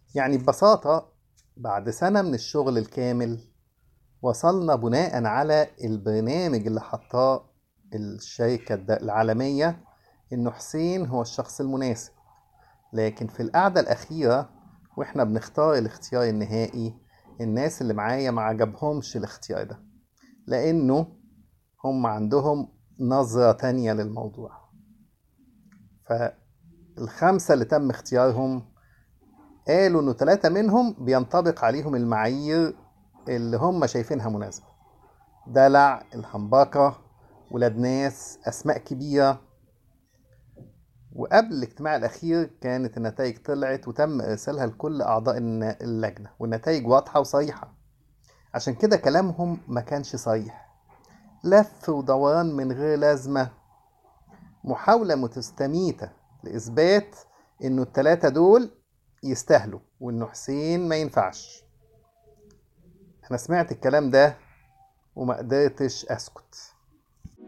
يعني ببساطة بعد سنة من الشغل الكامل وصلنا بناء على البرنامج اللي حطاه الشركة الد- العالمية إنه حسين هو الشخص المناسب لكن في القعدة الأخيرة وإحنا بنختار الاختيار النهائي الناس اللي معايا ما عجبهمش الاختيار ده لأنه هم عندهم نظرة تانية للموضوع فالخمسة اللي تم اختيارهم قالوا إنه ثلاثة منهم بينطبق عليهم المعايير اللي هم شايفينها مناسبة دلع الهمباكة ولاد ناس أسماء كبيرة وقبل الاجتماع الأخير كانت النتائج طلعت وتم إرسالها لكل أعضاء الن- اللجنة والنتائج واضحة وصريحة عشان كده كلامهم ما كانش صريح لف ودوران من غير لازمة محاولة متستميتة لإثبات إنه التلاتة دول يستاهلوا وإنه حسين ما ينفعش أنا سمعت الكلام ده وما قدرتش أسكت